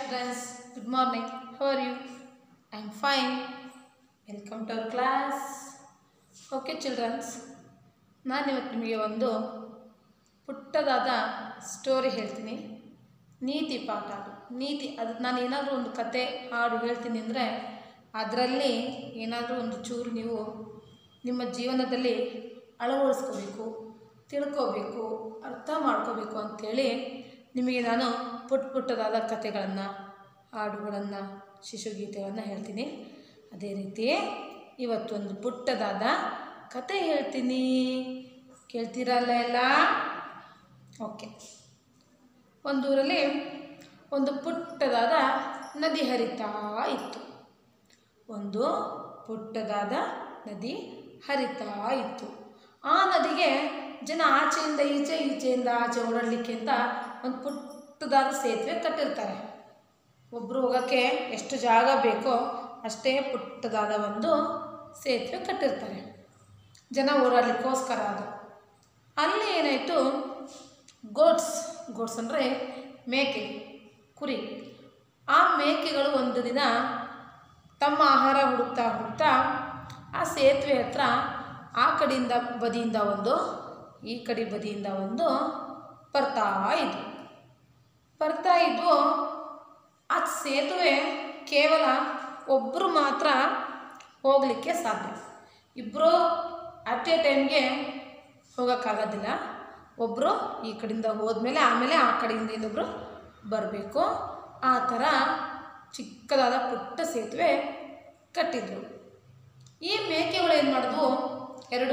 students. Good morning. How are you? I'm fine. Welcome to our class. Okay, childrens. ನಾನಿವತ್ತು ನಿಮಗೆ ಒಂದು ಪುಟ್ಟದಾದ story ಹೇಳ್ತೀನಿ ನೀತಿ ಪಾಠ ಅದು ನೀತಿ ಅದು ನಾನು ಏನಾದರೂ ಒಂದು ಕತೆ ಹಾಡು ಹೇಳ್ತೀನಿ ಅಂದರೆ ಅದರಲ್ಲಿ ಏನಾದರೂ ಒಂದು ಚೂರು ನೀವು ನಿಮ್ಮ ಜೀವನದಲ್ಲಿ ಅಳವಡಿಸ್ಕೋಬೇಕು ತಿಳ್ಕೋಬೇಕು ಅರ್ಥ ಮಾಡ್ಕೋಬೇಕು ಅಂಥೇಳಿ ನಿಮಗೆ ನಾನು ಪುಟ್ಟ ಪುಟ್ಟದಾದ ಕತೆಗಳನ್ನು ಹಾಡುಗಳನ್ನು ಶಿಶುಗೀತೆಗಳನ್ನು ಹೇಳ್ತೀನಿ ಅದೇ ರೀತಿ ಇವತ್ತೊಂದು ಪುಟ್ಟದಾದ ಕತೆ ಹೇಳ್ತೀನಿ ಕೇಳ್ತೀರಲ್ಲ ಎಲ್ಲ ಓಕೆ ಒಂದೂರಲ್ಲಿ ಒಂದು ಪುಟ್ಟದಾದ ನದಿ ಹರಿತಾ ಇತ್ತು ಒಂದು ಪುಟ್ಟದಾದ ನದಿ ಹರಿತಾ ಇತ್ತು ಆ ನದಿಗೆ ಜನ ಆಚೆಯಿಂದ ಈಚೆ ಈಚೆಯಿಂದ ಆಚೆ ಓಡಾಡಲಿಕ್ಕೆ ಅಂತ ಒಂದು ಪುಟ್ಟದಾದ ಸೇತುವೆ ಕಟ್ಟಿರ್ತಾರೆ ಒಬ್ಬರು ಹೋಗೋಕ್ಕೆ ಎಷ್ಟು ಜಾಗ ಬೇಕೋ ಅಷ್ಟೇ ಪುಟ್ಟದಾದ ಒಂದು ಸೇತುವೆ ಕಟ್ಟಿರ್ತಾರೆ ಜನ ಓಡಾಡಲಿಕ್ಕೋಸ್ಕರ ಅದು ಅಲ್ಲಿ ಏನಾಯಿತು ಗೋಟ್ಸ್ ಗೋಟ್ಸ್ ಅಂದರೆ ಮೇಕೆ ಕುರಿ ಆ ಮೇಕೆಗಳು ಒಂದು ದಿನ ತಮ್ಮ ಆಹಾರ ಹುಡುಕ್ತಾ ಹುಡುಕ್ತಾ ಆ ಸೇತುವೆ ಹತ್ರ ಆ ಕಡೆಯಿಂದ ಬದಿಯಿಂದ ಒಂದು ಈ ಕಡೆ ಬದಿಯಿಂದ ಒಂದು ಬರ್ತಾ ಇದ್ವು ಬರ್ತಾ ಇದ್ವು ಆ ಸೇತುವೆ ಕೇವಲ ಒಬ್ಬರು ಮಾತ್ರ ಹೋಗಲಿಕ್ಕೆ ಸಾಧ್ಯ ಇಬ್ಬರು ಅಟ್ ಎ ಟೈಮ್ಗೆ ಹೋಗೋಕ್ಕಾಗೋದಿಲ್ಲ ಒಬ್ಬರು ಈ ಕಡೆಯಿಂದ ಹೋದ್ಮೇಲೆ ಆಮೇಲೆ ಆ ಕಡೆಯಿಂದ ಇನ್ನೊಬ್ಬರು ಬರಬೇಕು ಆ ಥರ ಚಿಕ್ಕದಾದ ಪುಟ್ಟ ಸೇತುವೆ ಕಟ್ಟಿದ್ರು ಈ ಮೇಕೆಗಳು ಏನು ಮಾಡಿದ್ವು ಎರಡೂ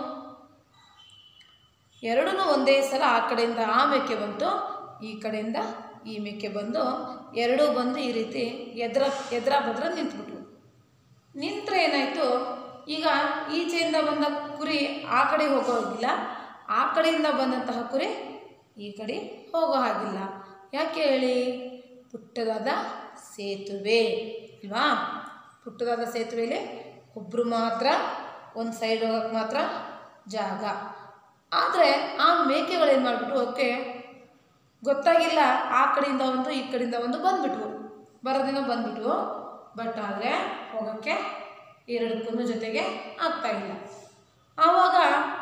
ಎರಡೂ ಒಂದೇ ಸಲ ಆ ಕಡೆಯಿಂದ ಆ ಮೇಕೆ ಬಂತು ಈ ಕಡೆಯಿಂದ ಈ ಮೇಕೆ ಬಂದು ಎರಡೂ ಬಂದು ಈ ರೀತಿ ಎದ್ರ ಎದ್ರ ಬದ್ರ ನಿಂತ್ಬಿಟ್ವು ನಿಂತರೆ ಏನಾಯಿತು ಈಗ ಈಚೆಯಿಂದ ಬಂದ ಕುರಿ ಆ ಕಡೆ ಹೋಗೋ ಹಾಗಿಲ್ಲ ಆ ಕಡೆಯಿಂದ ಬಂದಂತಹ ಕುರಿ ಈ ಕಡೆ ಹೋಗೋ ಹಾಗಿಲ್ಲ ಯಾಕೆ ಹೇಳಿ ಪುಟ್ಟದಾದ ಸೇತುವೆ ಅಲ್ವಾ ಪುಟ್ಟದಾದ ಸೇತುವೆಯಲ್ಲಿ ಒಬ್ಬರು ಮಾತ್ರ ಒಂದು ಸೈಡ್ ಹೋಗೋಕ್ಕೆ ಮಾತ್ರ ಜಾಗ ಆದರೆ ಆ ಮೇಕೆಗಳೇನು ಮಾಡಿಬಿಟ್ಟು ಓಕೆ ಗೊತ್ತಾಗಿಲ್ಲ ಆ ಕಡೆಯಿಂದ ಒಂದು ಈ ಕಡೆಯಿಂದ ಒಂದು ಬಂದ್ಬಿಟ್ವು ಬರೋದಿನ ಬಂದ್ಬಿಟ್ವು ಬಟ್ ಆದರೆ ಹೋಗೋಕ್ಕೆ ಎರಡಕ್ಕೂ ಜೊತೆಗೆ ಆಗ್ತಾ ಇಲ್ಲ ಆವಾಗ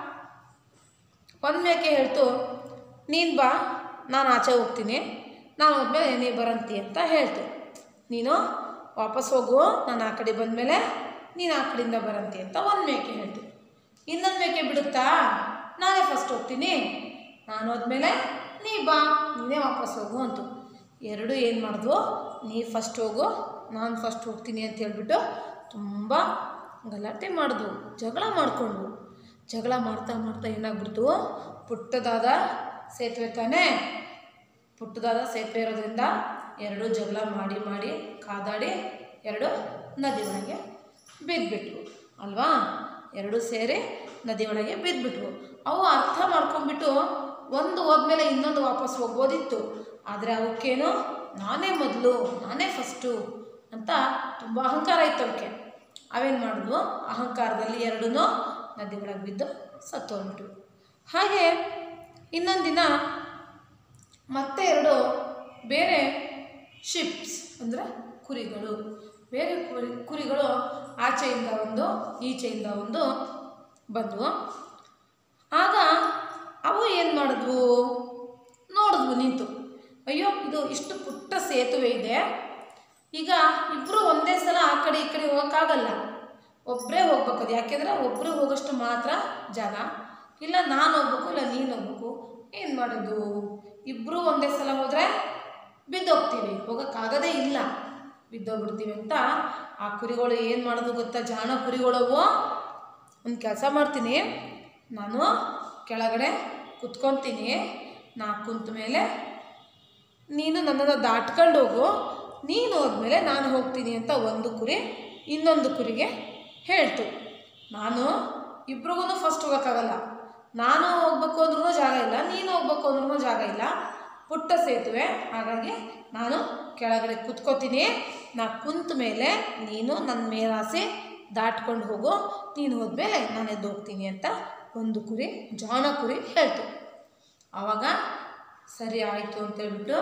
ಒಂದು ಮೇಕೆ ಹೇಳ್ತು ನೀನು ಬಾ ನಾನು ಆಚೆ ಹೋಗ್ತೀನಿ ನಾನು ಹೋದ್ಮೇಲೆ ನೀ ಬರಂತಿ ಅಂತ ಹೇಳ್ತು ನೀನು ವಾಪಸ್ ಹೋಗು ನಾನು ಆ ಕಡೆ ಬಂದಮೇಲೆ ನೀನು ಆ ಕಡೆಯಿಂದ ಬರಂತಿ ಅಂತ ಒಂದು ಮೇಕೆ ಹೇಳ್ತು ಇನ್ನೊಂದು ಮೇಕೆ ಬಿಡುತ್ತಾ ನಾನೇ ಫಸ್ಟ್ ಹೋಗ್ತೀನಿ ನಾನು ಹೋದ್ಮೇಲೆ ನೀ ಬಾ ನೀನೇ ವಾಪಸ್ ಹೋಗು ಅಂತು ಎರಡು ಏನು ಮಾಡಿದ್ವು ನೀ ಫಸ್ಟ್ ಹೋಗು ನಾನು ಫಸ್ಟ್ ಹೋಗ್ತೀನಿ ಅಂತ ಹೇಳ್ಬಿಟ್ಟು ತುಂಬ ಗಲಾಟೆ ಮಾಡಿದ್ವು ಜಗಳ ಮಾಡಿಕೊಂಡ್ವು ಜಗಳ ಮಾಡ್ತಾ ಮಾಡ್ತಾ ಏನಾಗ್ಬಿಡ್ತು ಪುಟ್ಟದಾದ ಸೇತುವೆ ತಾನೇ ಪುಟ್ಟದಾದ ಸೇತುವೆ ಇರೋದ್ರಿಂದ ಎರಡು ಜಗಳ ಮಾಡಿ ಮಾಡಿ ಕಾದಾಡಿ ಎರಡು ನದಿ ಒಳಗೆ ಬಿದ್ದುಬಿಟ್ವು ಅಲ್ವಾ ಎರಡು ಸೇರಿ ನದಿ ಒಳಗೆ ಬಿದ್ದುಬಿಟ್ವು ಅವು ಅರ್ಥ ಮಾಡ್ಕೊಂಡ್ಬಿಟ್ಟು ಒಂದು ಹೋದ್ಮೇಲೆ ಇನ್ನೊಂದು ವಾಪಸ್ ಹೋಗ್ಬೋದಿತ್ತು ಆದರೆ ಅವಕ್ಕೇನು ನಾನೇ ಮೊದಲು ನಾನೇ ಫಸ್ಟು ಅಂತ ತುಂಬ ಅಹಂಕಾರ ಇತ್ತು ಅವಕ್ಕೆ ಅವೇನು ಮಾಡಿದ್ವು ಅಹಂಕಾರದಲ್ಲಿ ಎರಡೂ ನದಿ ಒಳಗೆ ಬಿದ್ದು ಸತ್ತೋಗ್ಬಿಟ್ವು ಹಾಗೆ ಇನ್ನೊಂದು ದಿನ ಮತ್ತೆ ಎರಡು ಬೇರೆ ಶಿಪ್ಸ್ ಅಂದರೆ ಕುರಿಗಳು ಬೇರೆ ಕುರಿ ಕುರಿಗಳು ಆಚೆಯಿಂದ ಒಂದು ಈಚೆಯಿಂದ ಒಂದು ಬಂದವು ಆಗ ಅವು ಏನು ಮಾಡಿದ್ವು ನೋಡಿದ್ವು ನಿಂತು ಅಯ್ಯೋ ಇದು ಇಷ್ಟು ಪುಟ್ಟ ಸೇತುವೆ ಇದೆ ಈಗ ಇಬ್ಬರು ಒಂದೇ ಸಲ ಆ ಕಡೆ ಈ ಕಡೆ ಹೋಗೋಕ್ಕಾಗಲ್ಲ ಒಬ್ಬರೇ ಹೋಗ್ಬೇಕು ಅದು ಯಾಕೆಂದರೆ ಒಬ್ಬರು ಹೋಗೋಷ್ಟು ಮಾತ್ರ ಜಾಗ ಇಲ್ಲ ನಾನು ಹೋಗ್ಬೇಕು ಇಲ್ಲ ನೀನು ಹೋಗ್ಬೇಕು ಏನು ಮಾಡೋದು ಇಬ್ಬರು ಒಂದೇ ಸಲ ಹೋದರೆ ಬಿದ್ದೋಗ್ತೀವಿ ಹೋಗೋಕ್ಕಾಗದೇ ಇಲ್ಲ ಬಿದ್ದೋಗ್ಬಿಡ್ತೀವಿ ಅಂತ ಆ ಕುರಿಗಳು ಏನು ಮಾಡೋದು ಗೊತ್ತಾ ಜಾಣ ಕುರಿಗಳವು ಒಂದು ಕೆಲಸ ಮಾಡ್ತೀನಿ ನಾನು ಕೆಳಗಡೆ ಕುತ್ಕೊತೀನಿ ನಾ ಕುಂತ ಮೇಲೆ ನೀನು ನನ್ನನ್ನು ದಾಟ್ಕೊಂಡು ಹೋಗು ನೀನು ಹೋದ್ಮೇಲೆ ನಾನು ಹೋಗ್ತೀನಿ ಅಂತ ಒಂದು ಕುರಿ ಇನ್ನೊಂದು ಕುರಿಗೆ ಹೇಳ್ತು ನಾನು ಇಬ್ರಿಗೂ ಫಸ್ಟ್ ಹೋಗೋಕ್ಕಾಗಲ್ಲ ನಾನು ಹೋಗ್ಬೇಕು ಅಂದ್ರೂ ಜಾಗ ಇಲ್ಲ ನೀನು ಹೋಗ್ಬೇಕು ಅಂದ್ರೂ ಜಾಗ ಇಲ್ಲ ಪುಟ್ಟ ಸೇತುವೆ ಹಾಗಾಗಿ ನಾನು ಕೆಳಗಡೆ ಕುತ್ಕೋತೀನಿ ನಾ ಕುಂತ ಮೇಲೆ ನೀನು ನನ್ನ ಮೇಲಾಸೆ ದಾಟ್ಕೊಂಡು ಹೋಗು ನೀನು ಹೋದ್ಮೇಲೆ ನಾನು ಎದ್ದು ಹೋಗ್ತೀನಿ ಅಂತ ಒಂದು ಕುರಿ ಜಾಣ ಕುರಿ ಹೇಳ್ತು ಆವಾಗ ಸರಿ ಆಯಿತು ಅಂತೇಳ್ಬಿಟ್ಟು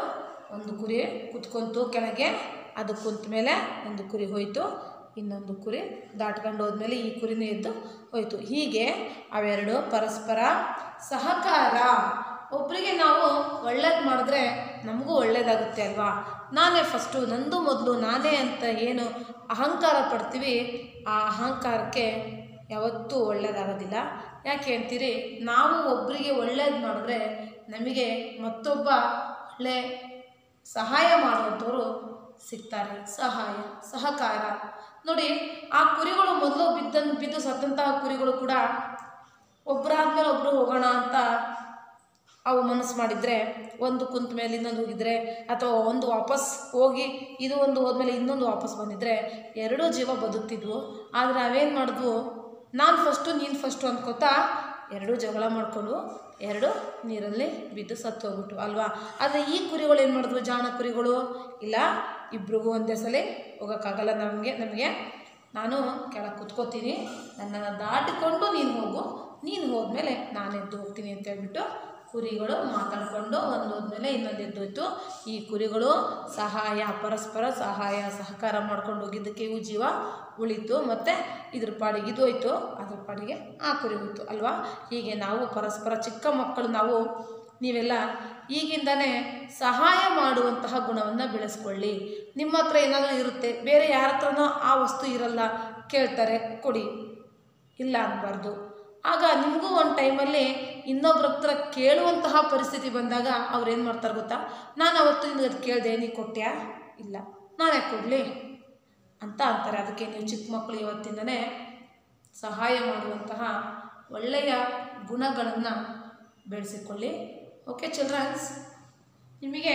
ಒಂದು ಕುರಿ ಕುತ್ಕೊಂತು ಕೆಳಗೆ ಅದು ಕುಂತ ಮೇಲೆ ಒಂದು ಕುರಿ ಹೋಯಿತು ಇನ್ನೊಂದು ಕುರಿ ದಾಟ್ಕೊಂಡು ಹೋದ್ಮೇಲೆ ಈ ಕುರಿನೂ ಎದ್ದು ಹೋಯಿತು ಹೀಗೆ ಅವೆರಡು ಪರಸ್ಪರ ಸಹಕಾರ ಒಬ್ಬರಿಗೆ ನಾವು ಒಳ್ಳೇದು ಮಾಡಿದ್ರೆ ನಮಗೂ ಒಳ್ಳೇದಾಗುತ್ತೆ ಅಲ್ವಾ ನಾನೇ ಫಸ್ಟು ನಂದು ಮೊದಲು ನಾನೇ ಅಂತ ಏನು ಅಹಂಕಾರ ಪಡ್ತೀವಿ ಆ ಅಹಂಕಾರಕ್ಕೆ ಯಾವತ್ತೂ ಒಳ್ಳೇದಾಗೋದಿಲ್ಲ ಯಾಕೆ ಅಂತೀರಿ ನಾವು ಒಬ್ಬರಿಗೆ ಒಳ್ಳೇದು ಮಾಡಿದ್ರೆ ನಮಗೆ ಮತ್ತೊಬ್ಬ ಒಳ್ಳೆ ಸಹಾಯ ಮಾಡುವಂಥವ್ರು ಸಿಗ್ತಾರೆ ಸಹಾಯ ಸಹಕಾರ ನೋಡಿ ಆ ಕುರಿಗಳು ಮೊದಲು ಬಿದ್ದ ಬಿದ್ದು ಸತ್ತಂತಹ ಕುರಿಗಳು ಕೂಡ ಒಬ್ಬರಾದ್ಮೇಲೆ ಒಬ್ಬರು ಹೋಗೋಣ ಅಂತ ಅವು ಮನಸ್ಸು ಮಾಡಿದರೆ ಒಂದು ಕುಂತ ಮೇಲೆ ಇನ್ನೊಂದು ಹೋಗಿದ್ರೆ ಅಥವಾ ಒಂದು ವಾಪಸ್ ಹೋಗಿ ಇದು ಒಂದು ಹೋದ್ಮೇಲೆ ಇನ್ನೊಂದು ವಾಪಸ್ ಬಂದಿದ್ರೆ ಎರಡೂ ಜೀವ ಬದುಕ್ತಿದ್ವು ಆದರೆ ಅವೇನು ಮಾಡಿದ್ವು ನಾನು ಫಸ್ಟು ನೀನು ಫಸ್ಟು ಅಂದ್ಕೋತಾ ಎರಡೂ ಜಗಳ ಮಾಡಿಕೊಂಡು ಎರಡು ನೀರಲ್ಲಿ ಬಿದ್ದು ಸತ್ತು ಹೋಗ್ಬಿಟ್ಟು ಅಲ್ವಾ ಆದರೆ ಈ ಕುರಿಗಳು ಏನು ಮಾಡಿದ್ವು ಜಾಣ ಕುರಿಗಳು ಇಲ್ಲ ಇಬ್ರಿಗೂ ಒಂದೇ ಸಲ ಹೋಗೋಕ್ಕಾಗಲ್ಲ ನಮಗೆ ನಮಗೆ ನಾನು ಕೆಳಗೆ ಕುತ್ಕೋತೀನಿ ನನ್ನನ್ನು ದಾಟಿಕೊಂಡು ನೀನು ಹೋಗು ನೀನು ಹೋದ್ಮೇಲೆ ನಾನು ಎದ್ದು ಹೋಗ್ತೀನಿ ಅಂತ ಹೇಳ್ಬಿಟ್ಟು ಕುರಿಗಳು ಮಾತಾಡಿಕೊಂಡು ಒಂದು ಹೋದ್ಮೇಲೆ ಇನ್ನೊಂದು ಎದ್ದೋಯ್ತು ಈ ಕುರಿಗಳು ಸಹಾಯ ಪರಸ್ಪರ ಸಹಾಯ ಸಹಕಾರ ಮಾಡ್ಕೊಂಡು ಹೋಗಿದ್ದಕ್ಕೆ ಇವು ಜೀವ ಉಳಿತು ಮತ್ತು ಇದ್ರ ಪಾಡಿಗೆ ಇದು ಹೋಯ್ತು ಅದ್ರ ಪಾಡಿಗೆ ಆ ಕುರಿ ಹೋಯ್ತು ಅಲ್ವಾ ಹೀಗೆ ನಾವು ಪರಸ್ಪರ ಚಿಕ್ಕ ಮಕ್ಕಳು ನಾವು ನೀವೆಲ್ಲ ಈಗಿಂದನೇ ಸಹಾಯ ಮಾಡುವಂತಹ ಗುಣವನ್ನು ಬೆಳೆಸ್ಕೊಳ್ಳಿ ನಿಮ್ಮ ಹತ್ರ ಏನಾದರೂ ಇರುತ್ತೆ ಬೇರೆ ಯಾರ ಹತ್ರನೋ ಆ ವಸ್ತು ಇರಲ್ಲ ಕೇಳ್ತಾರೆ ಕೊಡಿ ಇಲ್ಲ ಅನ್ನಬಾರ್ದು ಆಗ ನಿಮಗೂ ಒಂದು ಟೈಮಲ್ಲಿ ಇನ್ನೊಬ್ರ ಹತ್ರ ಕೇಳುವಂತಹ ಪರಿಸ್ಥಿತಿ ಬಂದಾಗ ಅವ್ರು ಏನು ಮಾಡ್ತಾರೆ ಗೊತ್ತಾ ನಾನು ಅವತ್ತು ನಿನಗೆ ಅದು ಕೇಳಿದೆ ನೀ ಕೊಟ್ಟ್ಯಾ ಇಲ್ಲ ನಾನೇ ಕೊಡಲಿ ಅಂತ ಅಂತಾರೆ ಅದಕ್ಕೆ ನೀವು ಚಿಕ್ಕ ಮಕ್ಕಳು ಇವತ್ತಿಂದನೇ ಸಹಾಯ ಮಾಡುವಂತಹ ಒಳ್ಳೆಯ ಗುಣಗಳನ್ನು ಬೆಳೆಸಿಕೊಳ್ಳಿ ಓಕೆ ಚಿಲ್ಡ್ರನ್ಸ್ ನಿಮಗೆ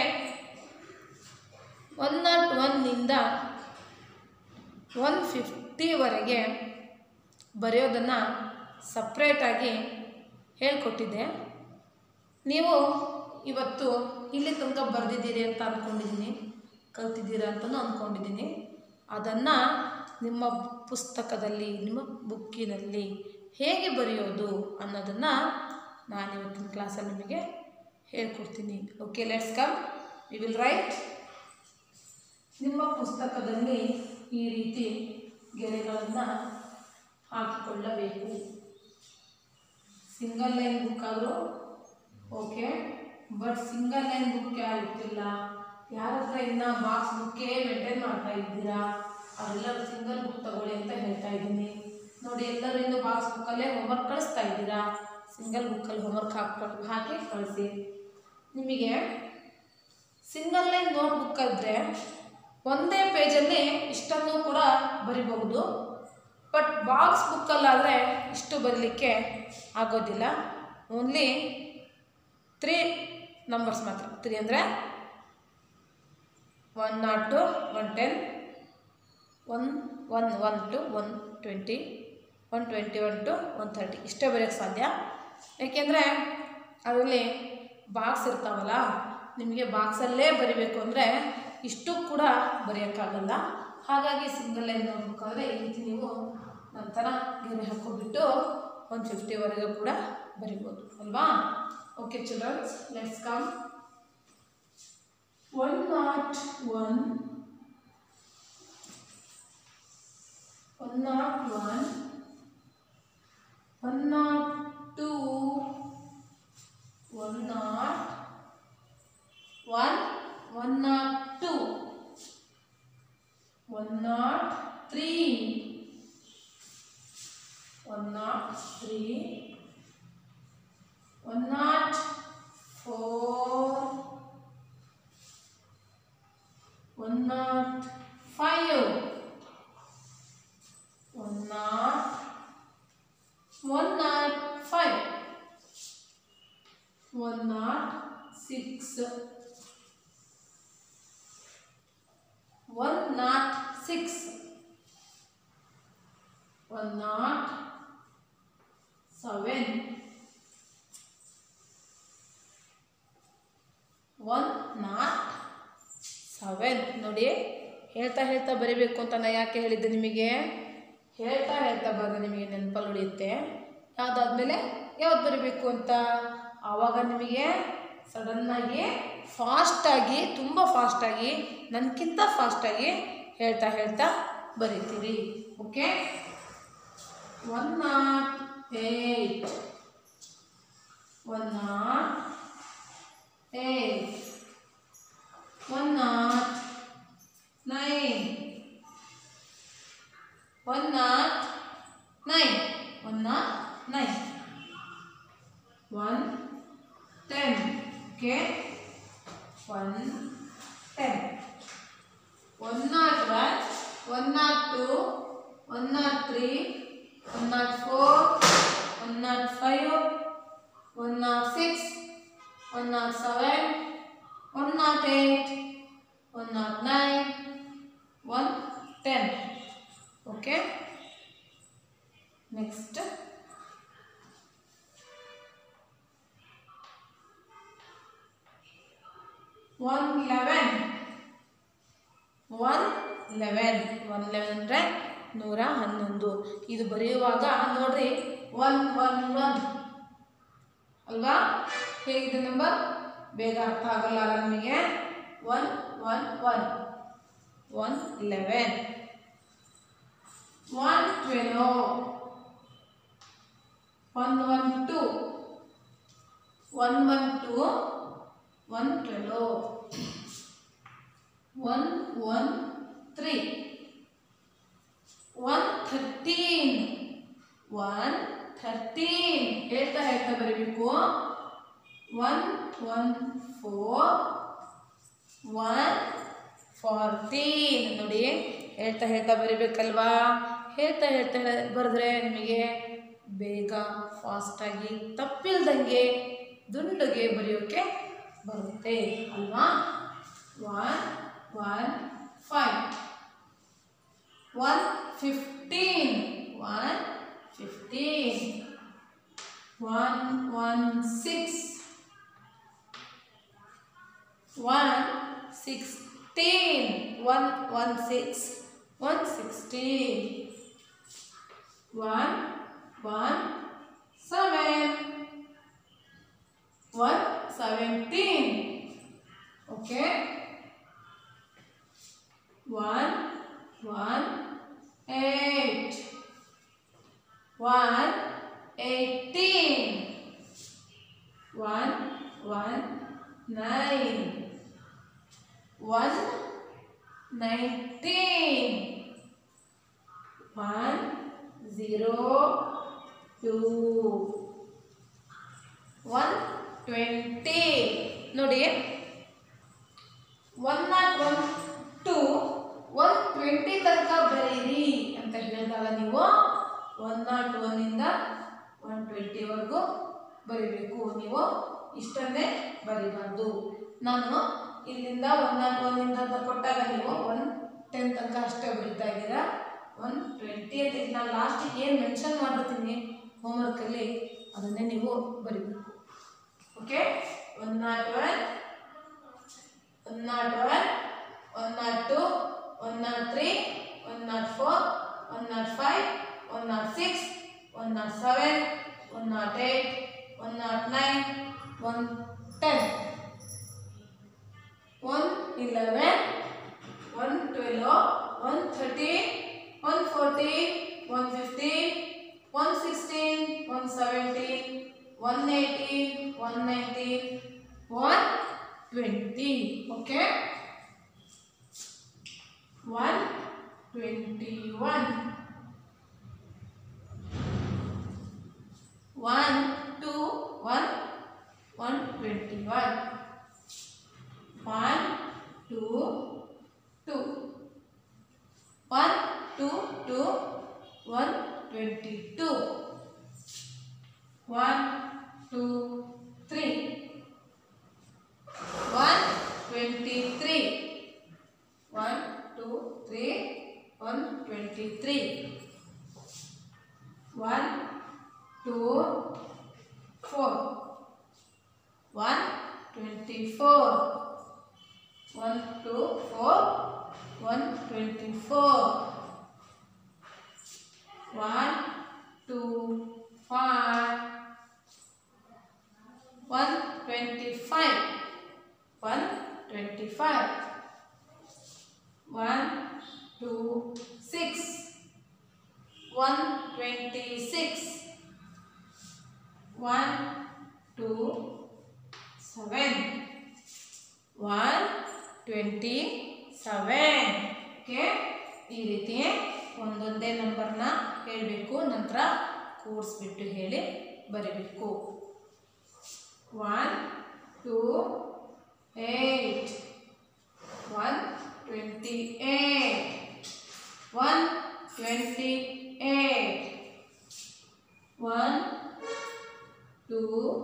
ಒನ್ ನಾಟ್ ಒನ್ನಿಂದ ಒನ್ ಫಿಫ್ಟಿವರೆಗೆ ಬರೆಯೋದನ್ನು ಸಪ್ರೇಟಾಗಿ ಹೇಳ್ಕೊಟ್ಟಿದ್ದೆ ನೀವು ಇವತ್ತು ಇಲ್ಲಿ ತನಕ ಬರೆದಿದ್ದೀರಿ ಅಂತ ಅಂದ್ಕೊಂಡಿದ್ದೀನಿ ಕಲ್ತಿದ್ದೀರಾ ಅಂತಲೂ ಅಂದ್ಕೊಂಡಿದ್ದೀನಿ ಅದನ್ನು ನಿಮ್ಮ ಪುಸ್ತಕದಲ್ಲಿ ನಿಮ್ಮ ಬುಕ್ಕಿನಲ್ಲಿ ಹೇಗೆ ಬರೆಯೋದು ಅನ್ನೋದನ್ನು ನಾನು ಇವತ್ತಿನ ಕ್ಲಾಸಲ್ಲಿ ನಿಮಗೆ ಹೇಳ್ಕೊಡ್ತೀನಿ okay let's come we will write ನಿಮ್ಮ ಪುಸ್ತಕದಲ್ಲಿ ಈ ರೀತಿ ಗೆರೆಗಳನ್ನು ಹಾಕಿಕೊಳ್ಳಬೇಕು ಸಿಂಗಲ್ ಲೈನ್ ಬುಕ್ ಆದರೂ okay but single line book ಯಾರು ಇಟ್ಟಿಲ್ಲ ಯಾರ ಹತ್ರ ಇನ್ನು ಬಾಕ್ಸ್ ಬುಕ್ಕೇ ಮೇಂಟೈನ್ ಮಾಡ್ತಾ ಇದ್ದೀರಾ ಅವರೆಲ್ಲರೂ ಸಿಂಗಲ್ ಬುಕ್ ತಗೊಳ್ಳಿ ಅಂತ ಹೇಳ್ತಾ ಇದ್ದೀನಿ ನೋಡಿ ಎಲ್ಲರೂ ಇನ್ನು ಬಾಕ್ಸ್ ಬುಕ್ಕಲ್ಲೇ ಹೋಮ್ವರ್ಕ್ ಕಳಿಸ್ತಾ ಇದ್ದೀರಾ ಸಿಂಗಲ್ ಬುಕ್ಕಲ್ಲಿ ಹೋಮ್ವರ್ಕ್ ಹಾಕಿ ಹಾಕಿ ಕಳಿಸಿ ನಿಮಗೆ ಸಿಂಗಲ್ ಲೈನ್ ನೋಟ್ ಬುಕ್ ಇದ್ದರೆ ಒಂದೇ ಪೇಜಲ್ಲಿ ಇಷ್ಟನ್ನು ಕೂಡ ಬರಿಬಹುದು ಬಟ್ ಬಾಕ್ಸ್ ಬುಕ್ಕಲ್ಲಾದರೆ ಇಷ್ಟು ಬರಲಿಕ್ಕೆ ಆಗೋದಿಲ್ಲ ಓನ್ಲಿ ತ್ರೀ ನಂಬರ್ಸ್ ಮಾತ್ರ ತ್ರೀ ಅಂದರೆ one not two one ten one one one to one twenty one twenty one to one thirty ಇಷ್ಟೇ ಬರೆಯೋಕ್ಕೆ ಸಾಧ್ಯ ಏಕೆಂದರೆ ಅದರಲ್ಲಿ ಬಾಕ್ಸ್ ಇರ್ತಾವಲ್ಲ ನಿಮಗೆ ಬಾಕ್ಸಲ್ಲೇ ಬರಿಬೇಕು ಅಂದರೆ ಇಷ್ಟು ಕೂಡ ಬರೆಯೋಕ್ಕಾಗಲ್ಲ ಹಾಗಾಗಿ ಸಿಂಗಲ್ ಲೈನ್ ನೋಡ್ಬೇಕಾದ್ರೆ ಈ ರೀತಿ ನೀವು ನಂತರ ಗೆರೆ ಹಾಕ್ಕೊಬಿಟ್ಟು ಒನ್ ಫಿಫ್ಟಿವರೆಗೂ ಕೂಡ ಬರಿಬೋದು ಅಲ್ವಾ okay childrens let's come one not one one not one one not two one not one one not two one not three one not three one not four one not five one not one not five one not six one not six one not seven one not seven ನೋಡಿ ಹೇಳ್ತಾ ಹೇಳ್ತಾ ಬರಿಬೇಕು ಅಂತ ನಾ ಯಾಕೆ ಹೇಳಿದ್ದೆ ನಿಮಗೆ ಹೇಳ್ತಾ ಹೇಳ್ತಾ ಬರೆದು ನಿಮಗೆ ನೆನಪಲ್ಲಿ ಉಳಿಯುತ್ತೆ ಯಾವುದಾದ್ಮೇಲೆ ಯಾವ್ದು ಬರಿಬೇಕು ಅಂತ ಆವಾಗ ನಿಮಗೆ ಸಡನ್ನಾಗಿ ಫಾಸ್ಟಾಗಿ ತುಂಬ ಫಾಸ್ಟಾಗಿ ನನಗಿಂತ ಫಾಸ್ಟಾಗಿ ಹೇಳ್ತಾ ಹೇಳ್ತಾ ಬರೀತೀರಿ okay one nought eight one nought eight one nought nine one nought nine one nought nine one ten okay one ten one not one one not two one not three one not four one not five one not six one not seven one nought eight one nought nine one ten okay next one eleven one eleven one eleven ಅಂದರೆ ನೂರ ಹನ್ನೊಂದು ಇದು ಬರೆಯುವಾಗ ನೋಡ್ರಿ one one one ಅಲ್ವಾ ಹೇಗಿದೆ number ಬೇಗ ಅರ್ಥ ಆಗಲ್ಲ ಅಲ್ಲ ನಿಮಗೆ one one one one eleven one twelve one one to one one to one twelve one one three one thirteen one thirteen ಹೇಳ್ತಾ ಹೇಳ್ತಾ ಬರೀಬೇಕು one one four one fourteen ನೋಡಿ ಹೇಳ್ತಾ ಹೇಳ್ತಾ ಬರಿಬೇಕಲ್ವಾ ಹೇಳ್ತಾ ಹೇಳ್ತಾ ಬರೆದ್ರೆ ನಿಮಗೆ ಬೇಗ ಫಾಸ್ಟಾಗಿ ತಪ್ಪಿಲ್ದಂಗೆ ದುಂಡುಗೆ ಬರೆಯೋಕ್ಕೆ ಬರುತ್ತೆ ಅಲ್ವಾ one one five one fifteen one fifteen one one six one sixteen one one six one sixteen one one seven one seventeen okay one one eight one eighteen one one nine one nineteen one zero two one twenty ನೋಡಿ one not one to one twenty ತನಕ ಬರೀರಿ ಅಂತ ಹೇಳಿದಾಗ ನೀವು one not ಒನ್ನಿಂದ one ಟ್ವೆಂಟಿವರೆಗೂ ಬರೀಬೇಕು ನೀವು ಇಷ್ಟನ್ನೇ ಬರೀಬಾರ್ದು ನಾನು ಇಲ್ಲಿಂದ ಒನ್ ನಾಟ್ ಒನ್ನಿಂದ ಅಂತ ಕೊಟ್ಟಾಗ ನೀವು ಒನ್ ಟೆನ್ ತನಕ ಅಷ್ಟೇ ಬರೀತಾ ಇದ್ದೀರಾ ಒನ್ ಟ್ವೆಂಟಿ ಅಂತ ನಾನು ಲಾಸ್ಟಿಗೆ ಏನು ಮೆನ್ಷನ್ ಮಾಡಿರ್ತೀನಿ ಹೋಮ್ವರ್ಕಲ್ಲಿ ಅದನ್ನೇ ನೀವು ಬರೀಬೇಕು okay one not one one not one one not two one not three one not four one not five one not six one not seven one nought eight one nought nine one ten one eleven one twelve one thirteen one fourteen one fifteen one sixteen one seventeen one eighteen one nineteen one twenty okay one twenty one one to one one twenty one one two two one two two one twenty two one two three one twenty three one two three one twenty three one two four one twenty four one two four one twenty four one two five one twenty five one twenty five one two six one twenty six one two seven one twenty seven okay ಈ ರೀತಿ ಒಂದೊಂದೇ ನಂಬರ್ನ ಹೇಳಬೇಕು ನಂತರ ಕೂಡಿಸ್ಬಿಟ್ಟು ಹೇಳಿ ಬರೀಬೇಕು one two eight one twenty eight one twenty eight one two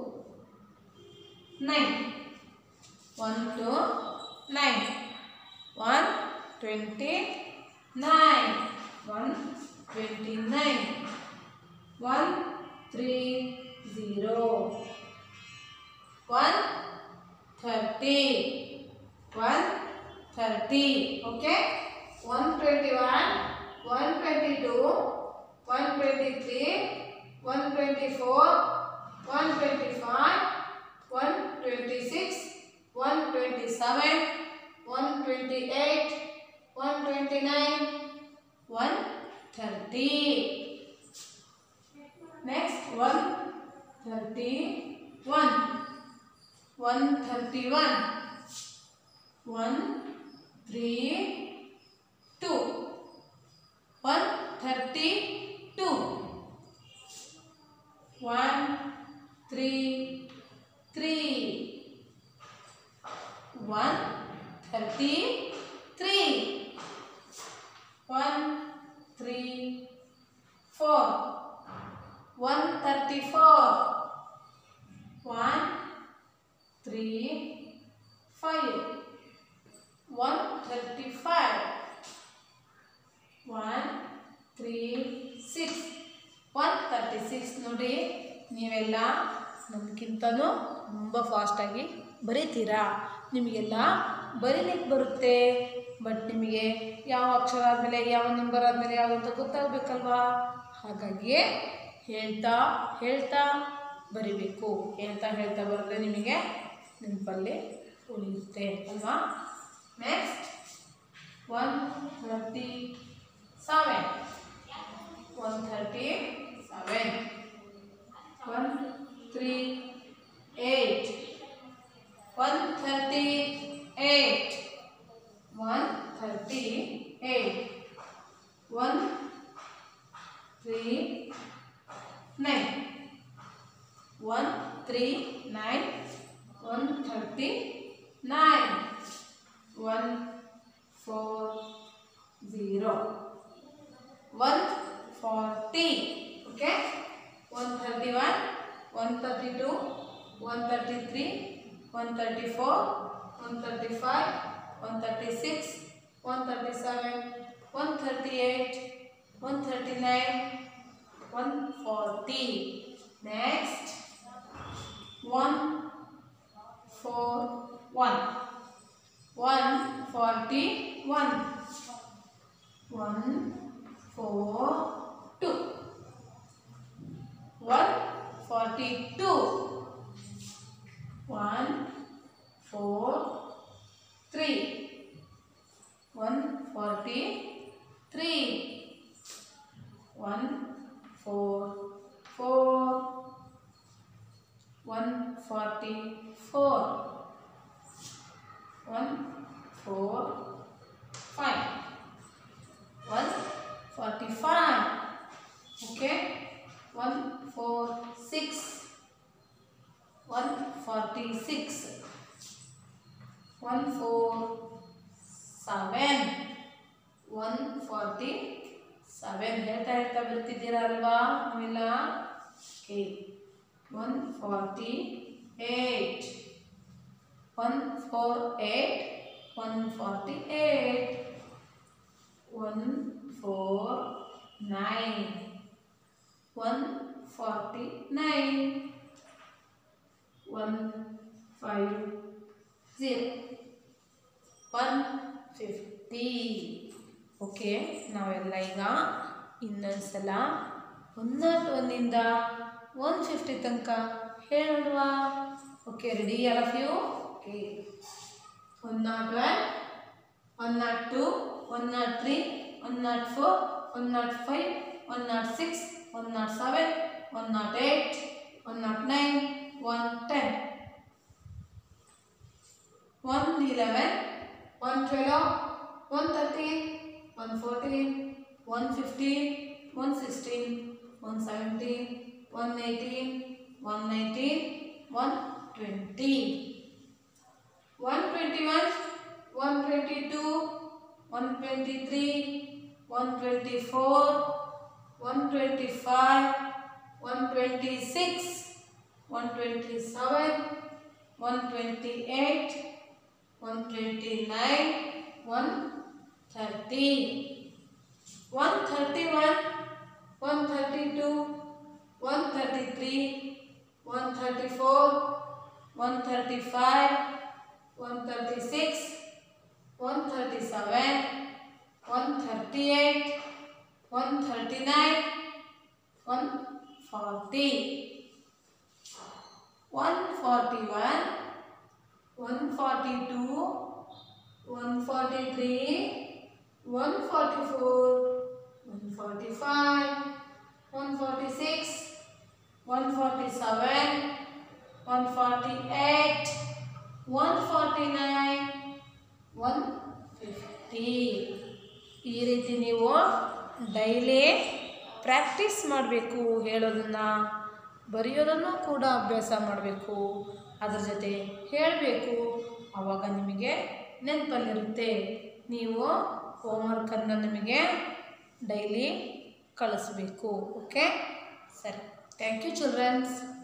nine one two nine one twenty nine one twenty nine one three zero one thirty one thirty okay one twenty one one twenty two one twenty three one twenty four one twenty five one twenty six one twenty seven one twenty eight one twenty nine one thirty next one thirty one one thirty one one three two one thirty two one three three one thirty three one three four one thirty four one three five one thirty five one three six one thirty six ನೋಡಿ ನೀವೆಲ್ಲ ನಮಗಿಂತನೂ ತುಂಬ ಫಾಸ್ಟಾಗಿ ಬರೀತೀರಾ ನಿಮಗೆಲ್ಲ ಬರೀಲಿಕ್ಕೆ ಬರುತ್ತೆ but ನಿಮಗೆ ಯಾವ ಅಕ್ಷರ ಆದಮೇಲೆ ಯಾವ ನಂಬರ್ ಆದಮೇಲೆ ಯಾವ ಅಂತ ಗೊತ್ತಾಗಬೇಕಲ್ವಾ ಹಾಗಾಗಿ ಹೇಳ್ತಾ ಹೇಳ್ತಾ ಬರಿಬೇಕು ಹೇಳ್ತಾ ಹೇಳ್ತಾ ಬರೆದ್ರೆ ನಿಮಗೆ ನೆನಪಲ್ಲಿ ಉಳಿಯುತ್ತೆ ಅಲ್ವಾ next one thirty seven one thirty seven one three eight one thirty eight one thirty eight one three nine one three nine one thirty nine one four zero one forty okay one thirty one one thirty two one thirty three one thirty four one thirty five one thirty six one thirty seven one thirty eight one thirty nine one forty next one four one one forty one one four two one forty two one four three one forty three one four four one forty four one four five one forty five okay one four six one forty six one four seven one forty seven ಹೇಳ್ತಾ ಹೇಳ್ತಾ ಬರ್ತಿದ್ದೀರಾ ಅಲ್ವಾ ನೀವೆಲ್ಲ okay one forty eight one four eight one forty eight one four nine one forty nine one five zero one fifty okay ನಾವೆಲ್ಲ ಈಗ ಇನ್ನೊಂದು ಸಲ one not ಒನ್ನಿಂದ ಒನ್ ಫಿಫ್ಟಿ ತನಕ ಹೇಳೋಣವಾ okay ready all of you okay one not one one not two one not three one not four one not five one not six one not seven one nought eight one nought nine one ten one eleven one twelve one thirteen one fourteen one fifteen one sixteen one seventeen one eighteen one nineteen one twenty one twenty one one twenty two one twenty three one twenty four one twenty five one twenty six one twenty seven one twenty eight one twenty nine one thirty one thirty one one thirty two one thirty three one thirty four one thirty five one thirty six one thirty seven one thirty eight one thirty nine one forty one forty one one forty two one forty three one forty four one forty five one forty six one forty seven one forty eight one forty nine one fifty ಈ ರೀತಿ ನೀವು daily practice ಮಾಡಬೇಕು ಹೇಳೋದನ್ನು ಬರೆಯೋದನ್ನು ಕೂಡ ಅಭ್ಯಾಸ ಮಾಡಬೇಕು ಅದ್ರ ಜೊತೆ ಹೇಳಬೇಕು ಆವಾಗ ನಿಮಗೆ ನೆನಪಲ್ಲಿರುತ್ತೆ ನೀವು ಹೋಮ್ವರ್ಕನ್ನು ನಿಮಗೆ ಡೈಲಿ ಕಳಿಸ್ಬೇಕು ಓಕೆ ಸರಿ ಥ್ಯಾಂಕ್ ಯು ಚಿಲ್ಡ್ರನ್ಸ್